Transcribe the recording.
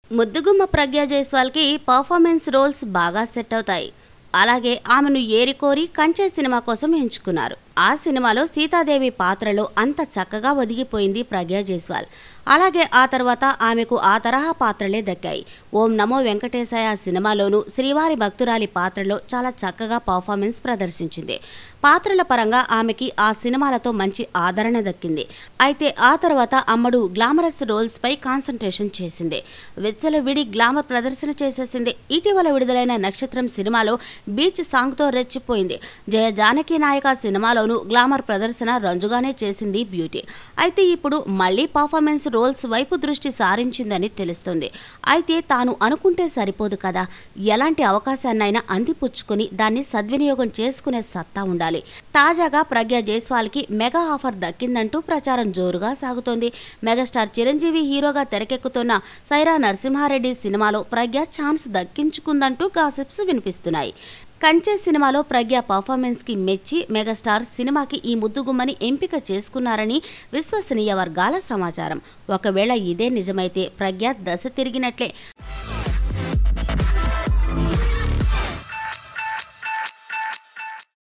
ముద్దుగుమ్మ ప్రజ్ఞా జైస్వాల్కి performance roles బాగా set అవుతాయి అలాగే ఆమెను ఏరికోరి కంచె సినిమా కోసం ఎంచుకున్నారు ఆ సినిమాలో సీతాదేవి పాత్రలో అంత చక్కగా ఒదిగిపోయింది ప్రజ్ఞా జైస్వాల్ అలాగే ఆ తర్వాత ఆమెకు ఆ తరహా పాత్రలే దక్కాయి ఓం నమో వెంకటేశాయ సినిమాలోనూ శ్రీవారి భక్తురాలి పాత్రలో చాలా చక్కగా పర్ఫార్మెన్స్ ప్రదర్శించింది పాత్రల పరంగా ఆమెకి ఆ సినిమాలతో మంచి ఆదరణ దక్కింది అయితే ఆ తర్వాత అమ్మడు గ్లామరస్ రోల్స్ పై కాన్సన్ట్రేషన్ చేసింది వెచ్చల విడి గ్లామర్ ప్రదర్శన చేసేసింది ఇటీవల విడుదలైన నక్షత్రం సినిమాలో బీచ్ సాంగ్తో రెచ్చిపోయింది జయ జానకి నాయక సినిమాలోనూ గ్లామర్ ప్రదర్శన రంజుగానే చేసింది బ్యూటీ అయితే ఇప్పుడు మళ్ళీ పర్ఫార్మెన్స్ రోల్స్ వైపు దృష్టి సారించిందని తెలుస్తుంది అయితే తాను అనుకుంటే సరిపోదు కదా ఎలాంటి అవకాశాన్నైనా అందిపుచ్చుకొని దాన్ని సద్వినియోగం చేసుకునే సత్తా ఉండాలి తాజాగా ప్రజ్ఞ జైస్వాల్కి మెగా ఆఫర్ దక్కిందంటూ ప్రచారం జోరుగా సాగుతోంది మెగాస్టార్ చిరంజీవి హీరోగా తెరకెక్కుతున్న సైరా నరసింహారెడ్డి సినిమాలో ప్రజ్ఞ ఛాన్స్ దక్కించుకుందంటూ గాసిప్స్ వినిపిస్తున్నాయి కంచె సినిమాలో ప్రజ్ఞ పర్ఫార్మెన్స్ కి మెచ్చి మెగాస్టార్ సినిమాకి ఈ ముద్దుగుమ్మని ఎంపిక చేసుకున్నారని విశ్వసనీయ వర్గాల సమాచారం ఒకవేళ ఇదే నిజమైతే ప్రజ్ఞ దశ తిరిగినట్లే